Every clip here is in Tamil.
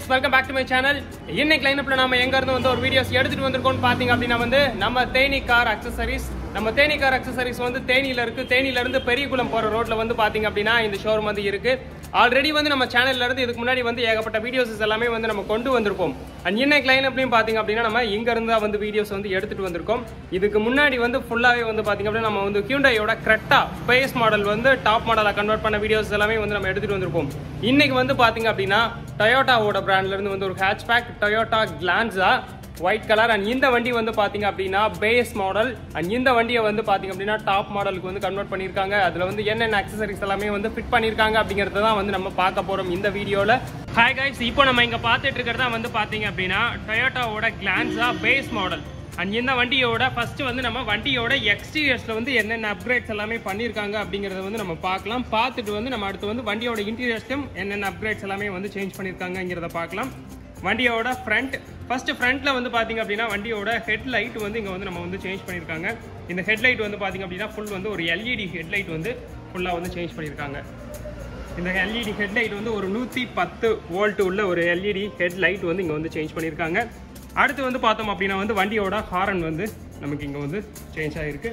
guys welcome back to my channel இன்னைக்கு லைனப்ல நாம எங்க இருந்து வந்து ஒரு வீடியோஸ் எடுத்துட்டு வந்திருக்கோம் பாத்தீங்க அப்படின்னா வந்து நம்ம தேனி கார் அக்சசரிஸ் நம்ம தேனி கார் அக்சசரிஸ் வந்து தேனியில இருக்கு தேனியில இருந்து பெரியகுளம் போற ரோட்ல வந்து பாத்தீங்க அப்படின்னா இந்த ஷோரூம் வந்து இருக்கு ஆல்ரெடி வந்து நம்ம சேனல்ல இருந்து இதுக்கு முன்னாடி வந்து ஏகப்பட்ட வீடியோஸ் எல்லாமே வந்து நம்ம கொண்டு வந்திருப்போம் அண்ட் இன்னைக்கு லைன் அப்படின்னு பாத்தீங்க அப்படின்னா நம்ம இங்க இருந்து தான் வந்து வீடியோஸ் வந்து எடுத்துட்டு வந்திருக்கோம் இதுக்கு முன்னாடி வந்து ஃபுல்லாவே வந்து பாத்தீங்க அப்படின்னா நம்ம வந்து ஹியூண்டாயோட கரெக்டா பேஸ் மாடல் வந்து டாப் மாடலா கன்வெர்ட் பண்ண வீடியோஸ் எல்லாமே வந்து நம்ம எடுத்துட்டு வந்திருப்போம் இன்னைக்கு வந்து பாத்தீங்க அப்படின்னா டொயோட்டாவோட பிராண்ட்ல இருந்து வந்து ஒரு hatchback Toyota Glanza white colour and இந்த வண்டி வந்து பாத்தீங்க அப்படின்னா பேஸ் மாடல் அண்ட் இந்த வண்டியை வந்து பாத்தீங்க அப்படின்னா டாப் மாடலுக்கு வந்து கன்வெர்ட் பண்ணிருக்காங்க அதுல வந்து என்னென்ன அக்சசரிஸ் எல்லாமே வந்து ஃபிட் பண்ணிருக்காங்க அப்படிங்கறத தான் வந்து நம்ம பார்க்க போறோம் இந்த வீடியோல ஹாய் கைஸ் இப்போ நம்ம இங்க பார்த்துட்டு இருக்கிறதா வந்து பாத்தீங்க அப்படின்னா டொயோட்டாவோட கிளான்ஸா பேஸ் மாடல் அண்ட் இந்த வண்டியோட ஃபர்ஸ்ட் வந்து நம்ம வண்டியோட எக்ஸ்டீரியர்ஸ்ல வந்து என்னென்ன அப்கிரேட்ஸ் எல்லாமே பண்ணியிருக்காங்க அப்படிங்கறத வந்து நம்ம பார்க்கலாம் பார்த்துட்டு வந்து நம்ம அடுத்து வந்து வண்டியோட இன்டீரியர்ஸ்லையும் என்னென்ன அப்கிரேட்ஸ் எல்லாமே வந்து சேஞ்ச் பண்ணியிருக்காங்கிறத பார்க்கலாம் வண்டியோட ஃப்ரண்ட் ஃபர்ஸ்ட் ஃப்ரண்ட்ல வந்து பாத்தீங்க அப்படின்னா வண்டியோட ஹெட் லைட் வந்து இங்க வந்து நம்ம வந்து சேஞ்ச் பண்ணியிருக்காங்க இந்த ஹெட் லைட் வந்து பாத்தீங்க அப்படின்னா ஃபுல் வந்து ஒரு எல்இடி ஹெட் லைட் வந்து ஃபுல்லா வந்து சேஞ்ச் பண்ணியிருக்காங்க இந்த எல்இடி ஹெட் லைட் வந்து ஒரு நூற்றி பத்து வோல்ட் உள்ள ஒரு எல்இடி ஹெட் லைட் வந்து இங்கே வந்து சேஞ்ச் பண்ணியிருக்காங்க அடுத்து வந்து பார்த்தோம் அப்படின்னா வந்து வண்டியோட ஹாரன் வந்து நமக்கு இங்கே வந்து சேஞ்ச் ஆகிருக்கு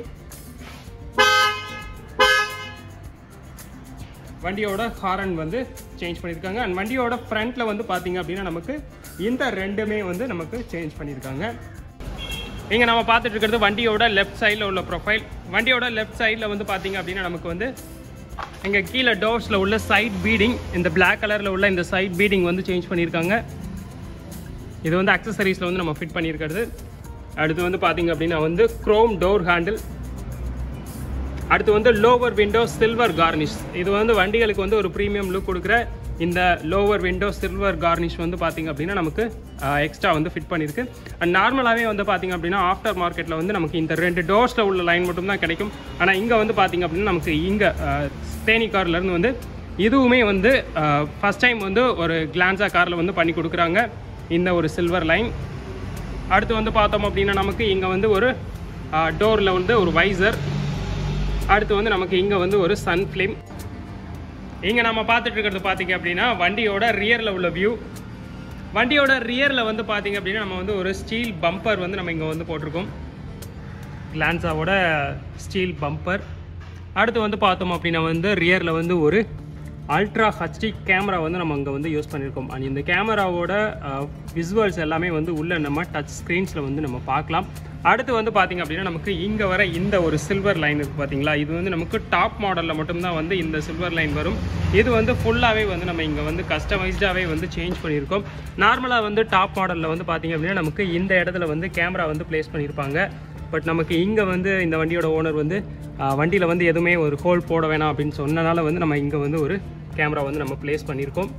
வண்டியோட ஹாரன் வந்து சேஞ்ச் பண்ணியிருக்காங்க அண்ட் வண்டியோட ஃப்ரண்ட்ல வந்து பார்த்தீங்க அப்படின்னா நமக்கு இந்த ரெண்டுமே வந்து நமக்கு சேஞ்ச் பண்ணியிருக்காங்க இங்கே நம்ம பார்த்துட்டு இருக்கிறது வண்டியோட லெஃப்ட் சைடில் உள்ள ப்ரொஃபைல் வண்டியோட லெஃப்ட் சைடில் வந்து பார்த்தீங்க அப்படின்னா நமக்கு வந்து இங்கே கீழே டோர்ஸில் உள்ள சைட் பீடிங் இந்த பிளாக் கலரில் உள்ள இந்த சைட் பீடிங் வந்து சேஞ்ச் பண்ணியிருக்காங்க இது வந்து அக்சசரிஸில் வந்து நம்ம ஃபிட் பண்ணியிருக்கிறது அடுத்து வந்து பார்த்தீங்க அப்படின்னா வந்து க்ரோம் டோர் ஹேண்டில் அடுத்து வந்து லோவர் விண்டோ சில்வர் கார்னிஷ் இது வந்து வண்டிகளுக்கு வந்து ஒரு ப்ரீமியம் லுக் கொடுக்குற இந்த லோவர் விண்டோ சில்வர் கார்னிஷ் வந்து பார்த்தீங்க அப்படின்னா நமக்கு எக்ஸ்ட்ரா வந்து ஃபிட் பண்ணியிருக்கு அண்ட் நார்மலாகவே வந்து பார்த்தீங்க அப்படின்னா ஆஃப்டர் மார்க்கெட்டில் வந்து நமக்கு இந்த ரெண்டு டோர்ஸில் உள்ள லைன் மட்டும் தான் கிடைக்கும் ஆனால் இங்கே வந்து பார்த்தீங்க அப்படின்னா நமக்கு இங்கே தேனி கார்லேருந்து வந்து இதுவுமே வந்து ஃபஸ்ட் டைம் வந்து ஒரு கிளான்ஸா காரில் வந்து பண்ணி கொடுக்குறாங்க இந்த ஒரு சில்வர் லைன் அடுத்து வந்து பார்த்தோம் அப்படின்னா நமக்கு இங்கே வந்து ஒரு டோரில் வந்து ஒரு வைசர் அடுத்து வந்து நமக்கு இங்கே வந்து ஒரு சன் ஃபிலிம் இங்கே நம்ம பார்த்துட்டு இருக்கிறது பார்த்தீங்க அப்படின்னா வண்டியோட ரியரில் உள்ள வியூ வண்டியோட ரியரில் வந்து பார்த்தீங்க அப்படின்னா நம்ம வந்து ஒரு ஸ்டீல் பம்பர் வந்து நம்ம இங்கே வந்து போட்டிருக்கோம் கிளான்ஸாவோட ஸ்டீல் பம்பர் அடுத்து வந்து பார்த்தோம் அப்படின்னா வந்து ரியரில் வந்து ஒரு அல்ட்ரா ஹச்டி கேமரா வந்து நம்ம அங்கே வந்து யூஸ் பண்ணியிருக்கோம் அண்ட் இந்த கேமராவோட விசுவல்ஸ் எல்லாமே வந்து உள்ள நம்ம டச் ஸ்க்ரீன்ஸில் வந்து நம்ம பார்க்கலாம் அடுத்து வந்து பார்த்திங்க அப்படின்னா நமக்கு இங்கே வர இந்த ஒரு சில்வர் லைன் இருக்குது பார்த்தீங்களா இது வந்து நமக்கு டாப் மாடலில் மட்டும்தான் வந்து இந்த சில்வர் லைன் வரும் இது வந்து ஃபுல்லாகவே வந்து நம்ம இங்கே வந்து கஸ்டமைஸ்டாகவே வந்து சேஞ்ச் பண்ணியிருக்கோம் நார்மலாக வந்து டாப் மாடலில் வந்து பார்த்திங்க அப்படின்னா நமக்கு இந்த இடத்துல வந்து கேமரா வந்து ப்ளேஸ் பண்ணியிருப்பாங்க பட் நமக்கு இங்கே வந்து இந்த வண்டியோட ஓனர் வந்து வண்டியில் வந்து எதுவுமே ஒரு ஹோல் போட வேணாம் அப்படின்னு சொன்னனால வந்து நம்ம இங்கே வந்து ஒரு கேமரா வந்து நம்ம ப்ளேஸ் பண்ணியிருக்கோம்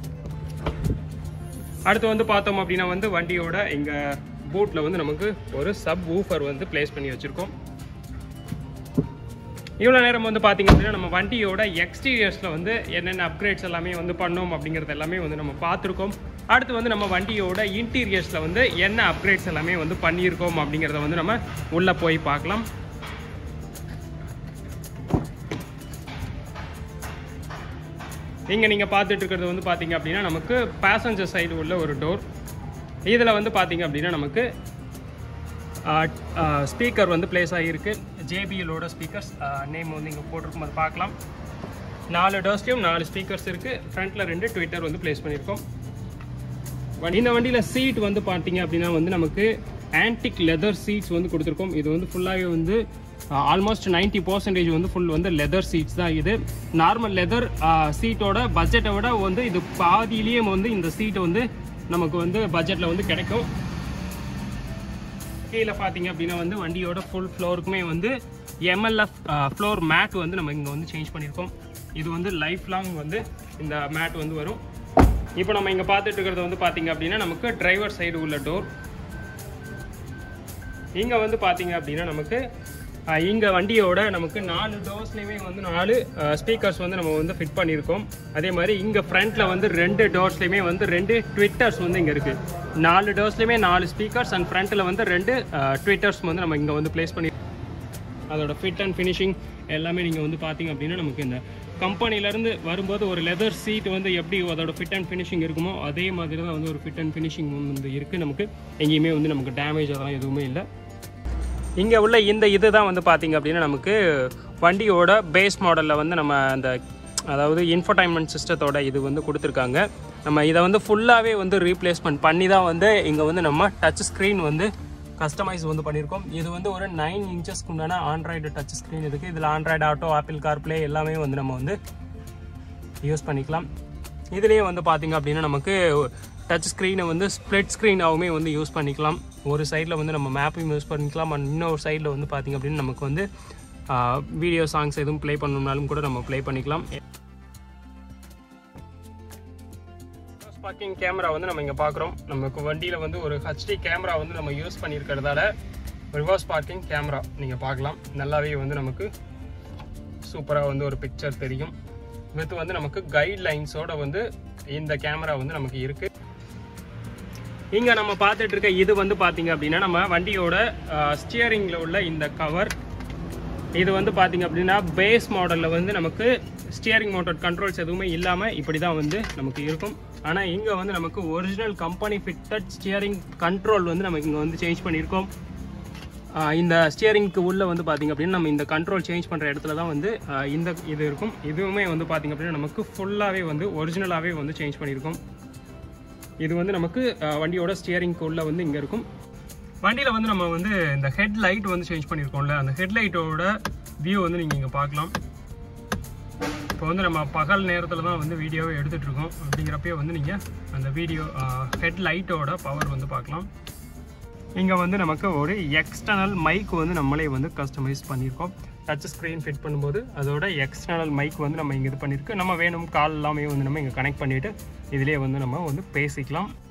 அடுத்து வந்து பார்த்தோம் அப்படின்னா வந்து வண்டியோட இங்கே பூட்டில் வந்து நமக்கு ஒரு சப் ஊஃபர் வந்து ப்ளேஸ் பண்ணி வச்சுருக்கோம் இவ்வளோ நேரம் வந்து பார்த்தீங்க அப்படின்னா நம்ம வண்டியோட எக்ஸ்டீரியர்ஸில் வந்து என்னென்ன அப்கிரேட்ஸ் எல்லாமே வந்து பண்ணோம் அப்படிங்கிறது எல்லாமே வந்து நம்ம பார்த்துருக்கோம் அடுத்து வந்து நம்ம வண்டியோட இன்டீரியர்ஸில் வந்து என்ன அப்கிரேட்ஸ் எல்லாமே வந்து பண்ணியிருக்கோம் அப்படிங்கிறத வந்து நம்ம உள்ளே போய் பார்க்கலாம் இங்கே நீங்கள் பார்த்துட்டு இருக்கிறது வந்து பார்த்தீங்க அப்படின்னா நமக்கு பேசஞ்சர் சைடு உள்ள ஒரு டோர் இதில் வந்து பார்த்தீங்க அப்படின்னா நமக்கு ஸ்பீக்கர் வந்து பிளேஸ் ஆகியிருக்கு ஜேபிஎலோட ஸ்பீக்கர்ஸ் நேம் வந்து இங்கே போட்டிருக்கும் அது பார்க்கலாம் நாலு டோர்ஸ்லையும் நாலு ஸ்பீக்கர்ஸ் இருக்குது ஃப்ரண்ட்டில் ரெண்டு ட்விட்டர் வந்து பிளேஸ் பண்ணியிருக்கோம் இந்த வண்டியில் சீட் வந்து பார்த்தீங்க அப்படின்னா வந்து நமக்கு ஆன்டிக் லெதர் சீட்ஸ் வந்து கொடுத்துருக்கோம் இது வந்து ஃபுல்லாகவே வந்து ஆல்மோஸ்ட் நைன்டி பர்சன்டேஜ் வந்து ஃபுல் வந்து லெதர் சீட்ஸ் தான் இது நார்மல் லெதர் சீட்டோட பட்ஜெட்டை விட வந்து இது பாதியிலேயே வந்து இந்த சீட் வந்து நமக்கு வந்து பட்ஜெட்டில் வந்து கிடைக்கும் கீழே பார்த்தீங்க அப்படின்னா வந்து வண்டியோட ஃபுல் ஃப்ளோருக்குமே வந்து எம்எல்எஃப் ஃப்ளோர் மேட் வந்து நம்ம இங்கே வந்து சேஞ்ச் பண்ணியிருக்கோம் இது வந்து லைஃப் லாங் வந்து இந்த மேட் வந்து வரும் இப்போ நம்ம இங்கே பார்த்துட்டு இருக்கிறது வந்து பார்த்தீங்க அப்படின்னா நமக்கு டிரைவர் சைடு உள்ள டோர் இங்கே வந்து பார்த்தீங்க அப்படின்னா நமக்கு இங்கே வண்டியோட நமக்கு நாலு டோர்ஸ்லேயுமே வந்து நாலு ஸ்பீக்கர்ஸ் வந்து நம்ம வந்து ஃபிட் பண்ணியிருக்கோம் அதே மாதிரி இங்கே ஃப்ரண்ட்டில் வந்து ரெண்டு டோர்ஸ்லேயுமே வந்து ரெண்டு ட்விட்டர்ஸ் வந்து இங்கே இருக்குது நாலு டோர்ஸ்லேயுமே நாலு ஸ்பீக்கர்ஸ் அண்ட் ஃப்ரண்ட்டில் வந்து ரெண்டு ட்விட்டர்ஸ் வந்து நம்ம இங்கே வந்து ப்ளேஸ் பண்ணி அதோட ஃபிட் அண்ட் ஃபினிஷிங் எல்லாமே நீங்கள் வந்து பார்த்தீங்க அப்படின்னா நமக்கு இந்த கம்பெனிலேருந்து வரும்போது ஒரு லெதர் சீட் வந்து எப்படி அதோட ஃபிட் அண்ட் ஃபினிஷிங் இருக்குமோ அதே மாதிரி தான் வந்து ஒரு ஃபிட் அண்ட் ஃபினிஷிங் வந்து இருக்குது நமக்கு எங்கேயுமே வந்து நமக்கு டேமேஜ் அதெல்லாம் எதுவுமே இல்லை இங்கே உள்ள இந்த இது தான் வந்து பார்த்தீங்க அப்படின்னா நமக்கு வண்டியோட பேஸ் மாடலில் வந்து நம்ம அந்த அதாவது இன்ஃபர்டைன்மெண்ட் சிஸ்டத்தோட இது வந்து கொடுத்துருக்காங்க நம்ம இதை வந்து ஃபுல்லாகவே வந்து ரீப்ளேஸ்மெண்ட் பண்ணி தான் வந்து இங்கே வந்து நம்ம டச் ஸ்க்ரீன் வந்து கஸ்டமைஸ் வந்து பண்ணியிருக்கோம் இது வந்து ஒரு நைன் இன்ச்சஸ்க்கு உண்டான ஆண்ட்ராய்டு டச் ஸ்க்ரீன் இருக்குது இதில் ஆண்ட்ராய்டு ஆட்டோ ஆப்பிள் கார்ப்ளே எல்லாமே வந்து நம்ம வந்து யூஸ் பண்ணிக்கலாம் இதுலேயே வந்து பார்த்தீங்க அப்படின்னா நமக்கு டச் ஸ்க்ரீனை வந்து ஸ்ப்ளிட் ஸ்க்ரீனாகவுமே வந்து யூஸ் பண்ணிக்கலாம் ஒரு சைடில் வந்து நம்ம மேப்பையும் யூஸ் பண்ணிக்கலாம் and இன்னொரு சைடில் வந்து பார்த்தீங்க அப்படின்னா நமக்கு வந்து வீடியோ சாங்ஸ் எதுவும் ப்ளே பண்ணணும்னாலும் கூட நம்ம ப்ளே பண்ணிக்கலாம் பார்க்கிங் கேமரா வந்து நம்ம இங்கே பார்க்குறோம் நமக்கு வண்டியில் வந்து ஒரு ஹெச்டி கேமரா வந்து நம்ம யூஸ் பண்ணியிருக்கிறதால ரிவர்ஸ் பார்க்கிங் கேமரா நீங்கள் பார்க்கலாம் நல்லாவே வந்து நமக்கு சூப்பராக வந்து ஒரு பிக்சர் தெரியும் வித் வந்து நமக்கு கைட் லைன்ஸோட வந்து இந்த கேமரா வந்து நமக்கு இருக்கு இங்க நம்ம பார்த்துட்டு இருக்க இது வந்து பாத்தீங்க அப்படின்னா நம்ம வண்டியோட ஸ்டியரிங்ல உள்ள இந்த கவர் இது வந்து பாத்தீங்க அப்படின்னா பேஸ் மாடல்ல வந்து நமக்கு ஸ்டியரிங் மோட்டர் கண்ட்ரோல்ஸ் எதுவுமே இல்லாம இப்படி தான் வந்து நமக்கு இருக்கும் ஆனா இங்க வந்து நமக்கு original company fitted steering control வந்து நமக்கு இங்க வந்து சேஞ்ச் பண்ணியிருக்கோம் ஆஹ் இந்த ஸ்டியரிங்க்கு உள்ள வந்து பாத்தீங்க அப்படின்னா நம்ம இந்த கண்ட்ரோல் சேஞ்ச் பண்ற இடத்துல தான் வந்து ஆஹ் இந்த இது இருக்கும் இதுவுமே வந்து பாத்தீங்க அப்படின்னா நமக்கு ஃபுல்லாவே வந்து ஒரிஜினலாவே வந்து சேஞ்ச் பண்ணியிருக்கோம் இது வந்து நமக்கு ஆஹ் வண்டியோட ஸ்டியரிங்க்கு உள்ள வந்து இங்க இருக்கும் வண்டியில வந்து நம்ம வந்து இந்த ஹெட் லைட் வந்து சேஞ்ச் பண்ணியிருக்கோம்ல அந்த ஹெட் லைட்டோட வியூ வந்து நீங்க இங்க பார்க்கலாம் இப்போ வந்து நம்ம பகல் நேரத்தில் தான் வந்து வீடியோவை எடுத்துட்டு இருக்கோம் அப்படிங்கிறப்பயே வந்து நீங்கள் அந்த வீடியோ ஹெட் லைட்டோட பவர் வந்து பார்க்கலாம் இங்கே வந்து நமக்கு ஒரு எக்ஸ்டர்னல் மைக் வந்து நம்மளே வந்து கஸ்டமைஸ் பண்ணியிருக்கோம் டச் ஸ்க்ரீன் ஃபிட் பண்ணும்போது அதோட எக்ஸ்டர்னல் மைக் வந்து நம்ம இங்கே இது பண்ணியிருக்கு நம்ம வேணும் கால் எல்லாமே வந்து நம்ம இங்கே கனெக்ட் பண்ணிவிட்டு இதிலே வந்து நம்ம வந்து பேசிக்கலாம்